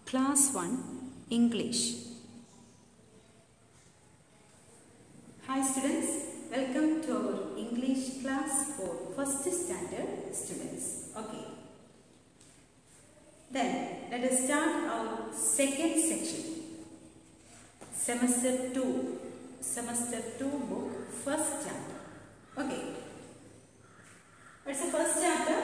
Class 1 English. Hi students, welcome to our English class for first standard students. Okay. Then let us start our second section. Semester 2. Semester 2 book first chapter. Okay. What's the first chapter?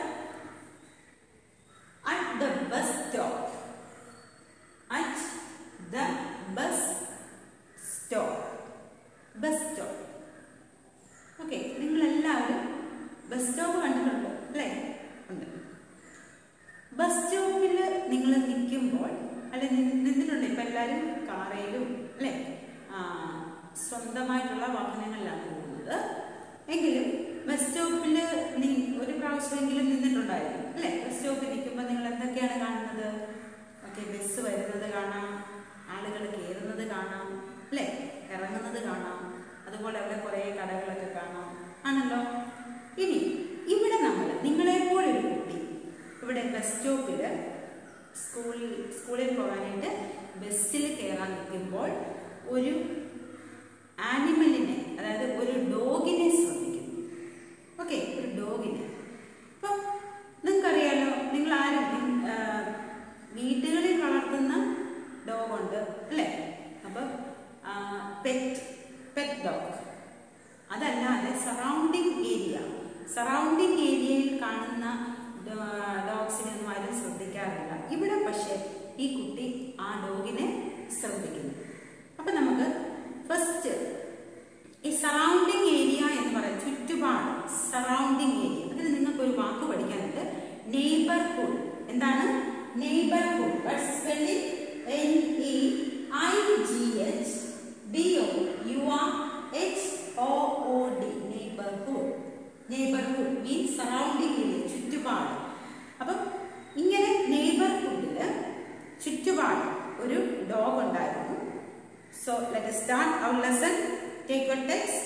At the bus stop. At the bus stop. Bus stop okay നിങ്ങളെല്ലാവരും bus stop കണ്ടിട്ടുണ്ടോ അല്ലേ ഉണ്ട് bus സ്റ്റോപ്പിൽ നിങ്ങൾ നിൽക്കുമ്പോൾ അല്ലെ നിന്നിട്ടുണ്ട് ഇപ്പം എല്ലാവരും കാറയിലും അല്ലേ ആ, സ്വന്തമായിട്ടുള്ള വാഹനങ്ങളിലാണ് പോകുന്നത് എങ്കിലും ബസ് സ്റ്റോപ്പിൽ ഒരു പ്രാവശ്യമെങ്കിലും നിന്നിട്ടുണ്ടായിരുന്നു അല്ലേ ബസ് സ്റ്റോപ്പിൽ നിൽക്കുമ്പോൾ നിങ്ങൾ എന്തൊക്കെയാണ് കാണുന്നത് ഓക്കെ ബസ് വരുന്നത് കാണാം ആളുകൾ കയറുന്നത് കാണാം അല്ലേ ഇറങ്ങുന്നത് കാണാം അതുപോലെ അവിടെ കുറേ കടകളൊക്കെ കാണാം ആണല്ലോ ഇനി ഇവിടെ നമ്മൾ നിങ്ങളെപ്പോലൊരു കുട്ടി ഇവിടെ ബസ് സ്റ്റോപ്പിൽ സ്കൂളിൽ സ്കൂളിൽ പോകാനായിട്ട് ബസ്സിൽ കയറാൻ നിൽക്കുമ്പോൾ ഒരു ആനിമലിനെ അതായത് ഒരു ഡോഗിനെ ശ്രദ്ധിക്കുന്നു ഓക്കെ ഒരു ഡോഗിനെ അപ്പം നിങ്ങൾക്കറിയാലോ നിങ്ങൾ ആരും നിങ്ങ- ആ, വീടുകളിൽ വളർത്തുന്ന ഡോഗുണ്ട് അല്ലേ അപ്പം പെറ്റ് പെറ്റ് ഡോഗ് അതല്ലാതെ സറൗണ്ടിങ് ഏരിയ സറൗണ്ടിങ് ഏരിയയിൽ കാണുന്ന ഡോഗ്സിനെ ഒന്നും ആരും ശ്രദ്ധിക്കാറില്ല ഇവിടെ പക്ഷേ ഈ കുട്ടി ആ ഡോഗിനെ ശ്രദ്ധിക്കുന്നു അപ്പം നമുക്ക് ഫസ്റ്റ് ഈ സറൗണ്ടിങ് ഏരിയ എന്ന് പറയുന്നത് ചുറ്റുപാട് സറൗണ്ടിങ് ഏരിയ അതിന് നിങ്ങൾക്ക് ഒരു വാക്ക് പഠിക്കാനുണ്ട് നെയ്ബർഹുഡ് എന്താണ് neighbourhood spelling N E I G H B O U R H O O D neighbourhood neighbourhood means surrounding area ചുറ്റുപാട് അപ്പം ഇങ്ങനെ നെയ്ബർഹുഡിൽ ചുറ്റുപാട് ഒരു ഡോഗ് ഉണ്ടായിരുന്നു so let start our lesson take your text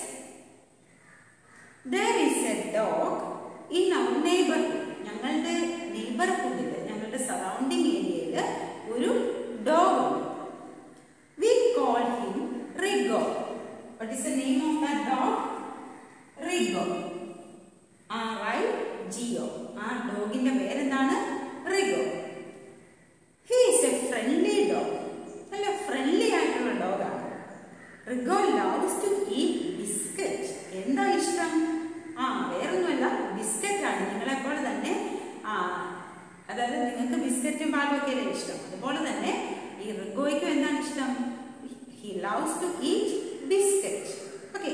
there is a dog in our neighbourhood ഞങ്ങളുടെ നെയ്ബർഹുഡിൽ ഞങ്ങളുടെ സറൗണ്ടിങ് ഏരിയയിൽ ഒരു ഡോഗ് ഉണ്ട് we call him Rigo what is the name of that dog Rigo R I Jio ആ ഡോഗിന്റെ പേരെന്താണ് Rigo he is a friendly dog നല്ല ഫ്രണ്ട്ലി ആയിട്ടുള്ള ഡോഗാണ് Rigo loves to eat biscuit എന്താ ഇഷ്ടം ആ വേറൊന്നുമല്ല ബിസ്ക്കറ്റ് ആണ് നിങ്ങളെപ്പോലെ തന്നെ ആ അതായത് നിങ്ങൾക്ക് ബിസ്ക്കറ്റും പാലും ഒക്കെ അല്ലേ ഇഷ്ടം അതുപോലെ തന്നെ ഈ റിഗോയ്ക്കും എന്താണ് ഇഷ്ടം he loves to eat biscuit okay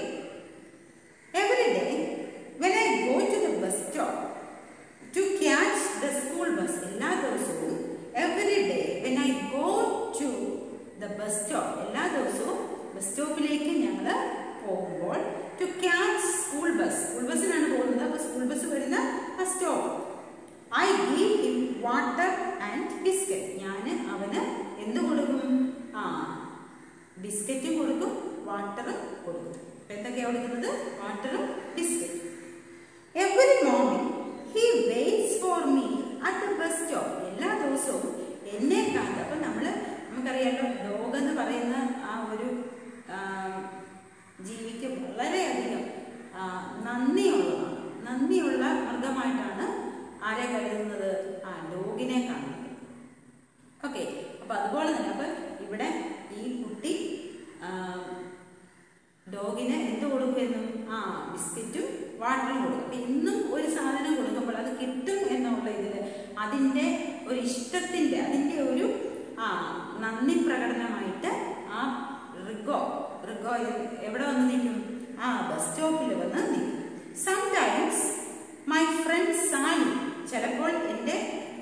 every day when I go to the bus stop to catch the school bus എല്ലാ ദിവസവും every day when I go to the bus stop എല്ലാ ദിവസവും ബസ് സ്റ്റോപ്പിലേക്ക് ഞങ്ങൾ പോകുമ്പോൾ to catch school bus school ബസ്സിനാണ് പോകുന്നത് അപ്പോൾ സ്കൂൾ ബസ് വരുന്ന ആ stop I give him water and biscuit ഞാൻ അവന് എന്ത് കൊടുക്കും ആ ബിസ്ക്കറ്റും കൊടുക്കും വാട്ടറും കൊടുക്കും അപ്പൊ എന്തൊക്കെയാണ് കൊടുക്കുന്നത് വാട്ടറും ബിസ്ക്കറ്റും every morning he waits for me at the bus stop എല്ലാ ദിവസവും എന്നെ കാത്ത് അപ്പം നമ്മൾ നമുക്കറിയാലോ ഡോഗ് എന്ന് പറയുന്ന ആ ഒരു ആ, ജീവിക്ക് വളരെയധികം ആ, നന്ദിയുള്ളതാണ് നന്ദിയുള്ള മൃഗമായിട്ടാണ് ആരെ കരുതുന്നത് ആ ഡോഗിനെ കാണുന്നത് ഓക്കെ അപ്പൊ അതുപോലെ തന്നെ അപ്പൊ ഇവിടെ ഈ കുട്ടി ആ, ഡോഗിന് എന്ത് കൊടുക്കുമെന്നും ആ ബിസ്ക്കറ്റും വാട്ടറും കൊടുക്കും അപ്പൊ ഇന്നും ഒരു സാധനം കൊടുക്കുമ്പോൾ അത് കിട്ടും എന്നുള്ള ഇതിൽ അതിൻ്റെ ഒരു ഇഷ്ടത്തിൻ്റെ അതിൻ്റെ ഒരു ആ നന്ദി പ്രകടനമായിട്ട് ആ റിഗോ റിഗോ എവിടെ വന്ന് നിൽക്കും ആ ബസ് സ്റ്റോപ്പിൽ വന്ന് നിൽക്കും സംടൈംസ് മൈ ഫ്രണ്ട് സാലി ചിലപ്പോൾ എൻ്റെ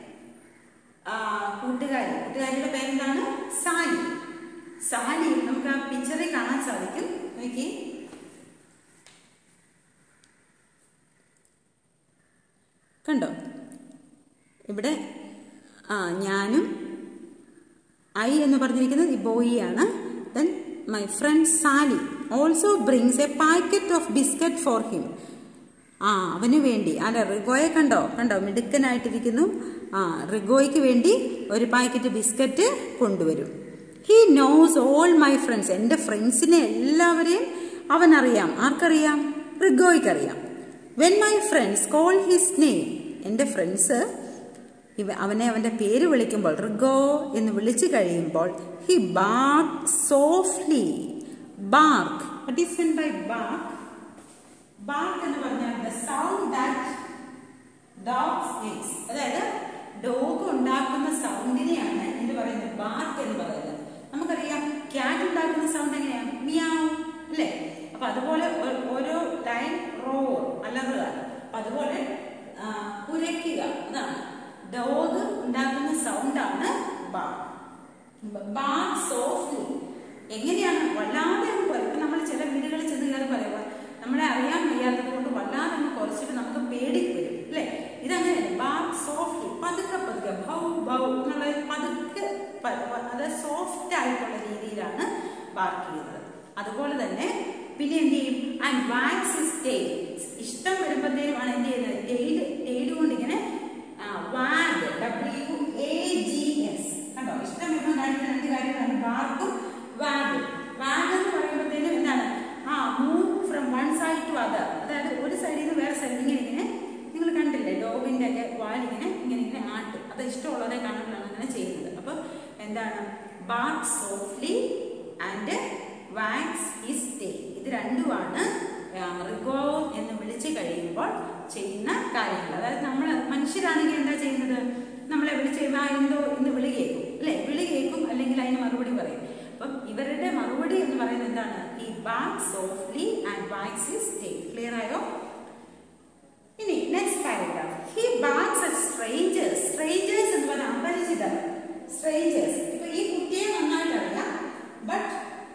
ആ, കൂട്ടുകാരി കൂട്ടുകാരിയുടെ പേരെന്താണ് സാലി സാലി നമുക്ക് ആ പിക്ചറിൽ കാണാൻ സാധിക്കും നോക്കി കണ്ടോ ഇവിടെ ആ ഞാനും ഐ എന്ന് പറഞ്ഞിരിക്കുന്നത് ഈ ബോയിയാണ് then my friend Sally also brings a packet of biscuit for him ആ അവന് വേണ്ടി അല്ല റിഗോയെ കണ്ടോ കണ്ടോ മിടുക്കനായിട്ടിരിക്കുന്നു ആ റിഗോയ്ക്ക് വേണ്ടി ഒരു പാക്കറ്റ് ബിസ്ക്കറ്റ് കൊണ്ടുവരും he knows all my friends എൻ്റെ ഫ്രണ്ട്സിനെ എല്ലാവരെയും അവൻ അറിയാം ആർക്കറിയാം റിഗോയ്ക്ക് അറിയാം when my friends call his name എൻ്റെ ഫ്രണ്ട്സ് ഇവ അവനെ അവൻ്റെ പേര് വിളിക്കുമ്പോൾ റിഗോ എന്ന് വിളിച്ചു കഴിയുമ്പോൾ he bark softly bark what is meant by bark bark എന്ന് പറഞ്ഞാൽ the sound that dogs makes അതായത് ഡോഗ് ഉണ്ടാക്കുന്ന സൗണ്ടിനെയാണ് എന്ത് പറയുന്നത് ബാർക്ക് എന്ന് പറയുന്നത് നമുക്കറിയാം ക്യാറ്റ് ഉണ്ടാക്കുന്ന സൗണ്ട് എങ്ങനെയാണ് മിയാവ് അല്ലേ അപ്പൊ അതുപോലെ ഓ- ഓരോ ലൈൻ റോ അലറുക അപ്പൊ അതുപോലെ ആ, കുരയ്ക്കുക അതാണ് ഡോഗ് ഉണ്ടാക്കുന്ന സൗണ്ടാണ് ബാർക്ക് ബാർക്ക് സോഫ്റ്റ്ലി എങ്ങനെയാണ് വല്ലാതെ അങ്ങ് പറയും ഇപ്പൊ നമ്മൾ ചില വീടുകളിൽ ചെന്ന് കയറി പറയുക നമ്മളെ അറിയാൻ വയ്യാത്തത് കൊണ്ട് വല്ലാതെ അങ്ങ് കുറച്ചിട്ട് നമുക്ക് പേടി വരും അല്ലേ ഇതങ്ങനെയല്ല ബാർക്ക് സോഫ്റ്റ്ലി പതുക്കെ പതുക്കെ ഭൗ ഭൗ എന്നുള്ള പതുക്കെ പ- പ- അത് സോഫ്റ്റ് ആയിട്ടുള്ള രീതിയിലാണ് ബാർക്ക് ചെയ്യുന്നത് അതുപോലെ തന്നെ പിന്നെ എന്ത് ചെയ്യും ആൻഡ് വാക്സ് ഇസ് ടെയിൽ ഇഷ്ടം വരുമ്പോഴത്തേനുമാണ് എന്ത് ചെയ്യുന്നത് ടെയിൽ ടെയിൽ കൊണ്ട് ഇങ്ങനെ wag W A G S കണ്ടോ ഇഷ്ടം വരുമ്പോൾ കാണിക്കുന്ന രണ്ട് കാര്യങ്ങളാണ് വാർക്കും വാഗ് വാഗ് എന്ന് പറയുമ്പോഴത്തേനും എന്താണ് ആ move from one side to other അതായത് ഒരു സൈഡിൽ നിന്ന് വേറെ സൈഡിൽ ഇങ്ങനെ ഇങ്ങനെ നിങ്ങൾ കണ്ടില്ലേ ഡോഗിന്റെ ഒക്കെ വാലിങ്ങനെ ഇങ്ങനെ ഇങ്ങനെ ആട്ടും അത് ഇഷ്ടമുള്ളവരെ കാണുമ്പോഴാണ് അങ്ങനെ ചെയ്യുന്നത് അപ്പൊ എന്താണ് bark softly and wags is ടേ ഇത് രണ്ടുമാണ് റിഗോ എന്ന് വിളിച്ചു കഴിയുമ്പോൾ ചെയ്യുന്ന കാര്യങ്ങൾ അതായത് നമ്മൾ മനുഷ്യരാണെങ്കിൽ എന്താ ചെയ്യുന്നത് നമ്മളെ വിളിച്ച് കഴിയുമ്പോൾ ആ എന്തോ ഇന്ന് വിളി കേൾക്കും അല്ലെ വിളി കേൾക്കും അല്ലെങ്കിൽ അതിന് മറുപടി പറയും അപ്പം ഇവരുടെ മറുപടി എന്ന് പറയുന്നത് എന്താണ് ഈ bark softly and wags is tail clear ആയോ ഇനി next paragraph he barks at strangers strangers എന്ന് പറഞ്ഞാൽ അപരിചിതർ സ്ട്രേഞ്ചേഴ്സ് ഇപ്പൊ ഈ കുട്ടിയെ നന്നായിട്ട് അറിയാം ബട്ട്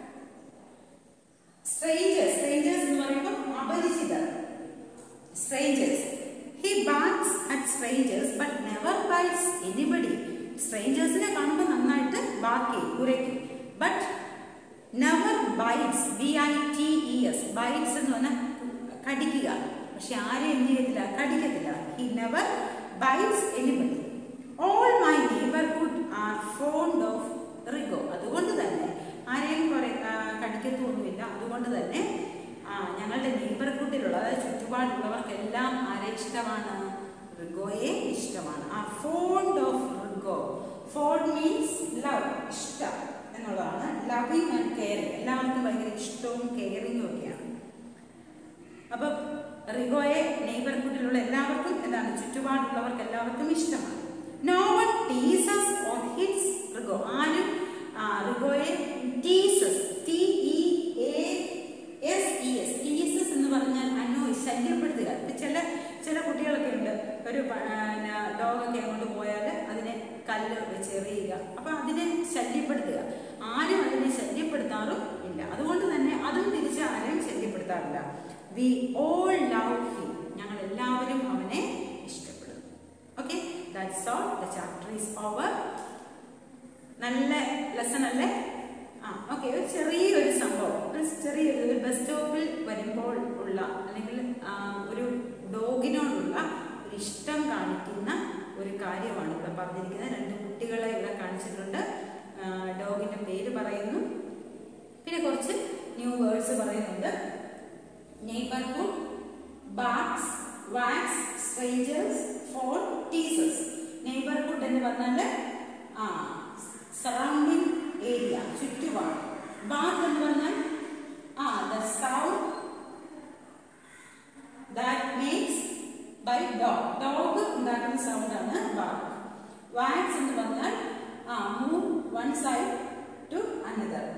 സ്ട്രേഞ്ചേഴ്സ് സ്ട്രേഞ്ചേഴ്സ് എന്ന് പറയുമ്പോൾ അപരിചിതർ strangers he barks at strangers but never bites anybody സ്ട്രേഞ്ചേഴ്സിനെ കാണുമ്പോൾ നന്നായിട്ട് ബാക്ക് ചെയ്യും കുരയ്ക്കും but never bites B I T E S bites എന്ന് പറഞ്ഞാൽ കടിക്കുക പക്ഷെ ആരെയും എന്ത് ചെയ്യത്തില്ല കടിക്കത്തില്ല he never bites anybody all my neighbourhood are fond of Rigo അതുകൊണ്ട് തന്നെ ആരെയും കുറെ ആ, കടിക്കത്തൊന്നുമില്ല അതുകൊണ്ട് തന്നെ ആ, ഞങ്ങളുടെ നെയ്ബർഹുഡിലുള്ള അതായത് ചുറ്റുപാടുള്ളവർക്കെല്ലാം ആരെ ഇഷ്ടമാണ് റിഗോയെ ഇഷ്ടമാണ് ആ fond of Rigo fond means love ഇഷ്ടം എന്നുള്ളതാണ് ലവിങ് ആൻഡ് കെയറിങ് എല്ലാവർക്കും ഭയങ്കര ഇഷ്ടവും കെയറിങ്ങും ഒക്കെയാണ് അപ്പം റിഗോയെ നെയ്ബർഹുഡിലുള്ള എല്ലാവർക്കും എന്താണ് ചുറ്റുപാടുള്ളവർക്ക് എല്ലാവർക്കും ഇഷ്ടമാണ് no one teases or hits Rigo ആരും ആ, റിഗോയെ teases T E A S E S teases എന്ന് പറഞ്ഞാൽ അന്നോ ശല്യപ്പെടുത്തുക ഇപ്പൊ ചില ചില കുട്ടികളൊക്കെ ഉണ്ട് ഒരു ഡോഗൊക്കെ അങ്ങോട്ട് പോയാൽ അതിനെ കല്ല് വെച്ച് എറിയുക അപ്പൊ അതിനെ ശല്യപ്പെടുത്തുക ആരും അതിനെ ശല്യപ്പെടുത്താറും ഇല്ല അതുകൊണ്ട് തന്നെ അതും തിരിച്ച് ആരെയും ശല്യപ്പെടുത്താറില്ല വി ഓൾ ലവ് ഹിം ഞങ്ങൾ എല്ലാവരും അവനെ ഇഷ്ടപ്പെടുന്നു okay that's all the chapter is over നല്ല ലെസൺ അല്ലേ ആ ഓക്കെ ഒരു ചെറിയൊരു സംഭവം ഒരു ചെറിയൊരു ഒരു ബസ് സ്റ്റോപ്പിൽ വരുമ്പോൾ ഉള്ള അല്ലെങ്കിൽ ആ, ഒരു ഡോഗിനോടുള്ള ഒരു ഇഷ്ടം കാണിക്കുന്ന ഒരു കാര്യമാണ് ഇവിടെ പറഞ്ഞിരിക്കുന്നത് രണ്ട് കുട്ടികളെ ഇവിടെ കാണിച്ചിട്ടുണ്ട് ഡോഗിന്റെ പേര് പറയുന്നു പിന്നെ കുറച്ച് ന്യൂ വേർഡ്സ് പറയുന്നുണ്ട് neighbourhood barks wags strangers fond teases neighbourhood എന്ന് പറഞ്ഞാൽ ആ സറൗണ്ടിങ് ഏരിയ ചുറ്റുപാട് ബാക്ക് എന്ന് പറഞ്ഞാൽ ആ the sound that makes by dog dog ഉണ്ടാക്കുന്ന സൗണ്ടാണ് ബാക്ക് വാക്സ് എന്ന് പറഞ്ഞാൽ ആ move one side to another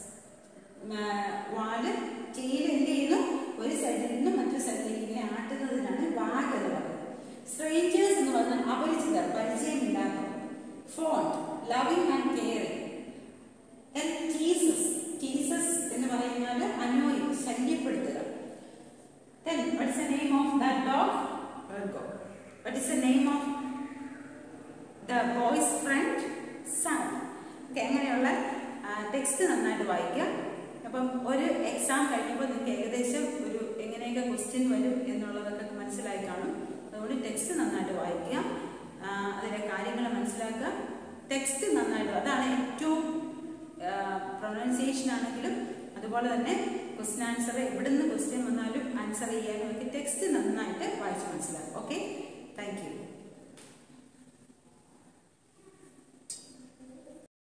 വാല് ടീൽ എന്ത് ചെയ്യുന്നു ഒരു സൈഡിൽ നിന്ന് മറ്റൊരു സൈഡിലേക്ക് ഇങ്ങനെ ആട്ടുന്നതിനാണ് വാഗ് എന്ന് പറയുന്നത് സ്ട്രേഞ്ചേഴ്സ് എന്ന് പറഞ്ഞാൽ അപരിചിതർ പരിചയമില്ലാത്തവർ fond loving and caring teases teases എന്ന് പറയുന്നത് അനോയി ശല്യപ്പെടുത്തുക Then, what is the name of that dog? Virgo. What is the name of the boy's friend? Sun. Okay, അങ്ങനെയുള്ള ടെക്സ്റ്റ് നന്നായിട്ട് വായിക്കാം അപ്പം ഒരു എക്സാം കഴിയുമ്പോൾ നിങ്ങൾക്ക് ഏകദേശം ഒരു എങ്ങനെയൊക്കെ ക്വസ്റ്റ്യൻ വരും എന്നുള്ളതൊക്കെ മനസ്സിലായി കാണും അതുകൊണ്ട് ടെക്സ്റ്റ് നന്നായിട്ട് വായിക്കുക ആ, അതിലെ കാര്യങ്ങൾ മനസ്സിലാക്കുക ടെക്സ്റ്റ് നന്നായിട്ട് അതാണ് ഏറ്റവും പ്രൊനൗൺസിയേഷൻ ആണെങ്കിലും അതുപോലെ തന്നെ ക്വസ്റ്റ്യൻ ആൻസർ എവിടുന്ന് ക്വസ്റ്റ്യൻ വന്നാലും ആൻസർ ചെയ്യാനും ഒക്കെ ടെക്സ്റ്റ് നന്നായിട്ട് വായിച്ച് മനസ്സിലാക്കും ഓക്കെ താങ്ക് യു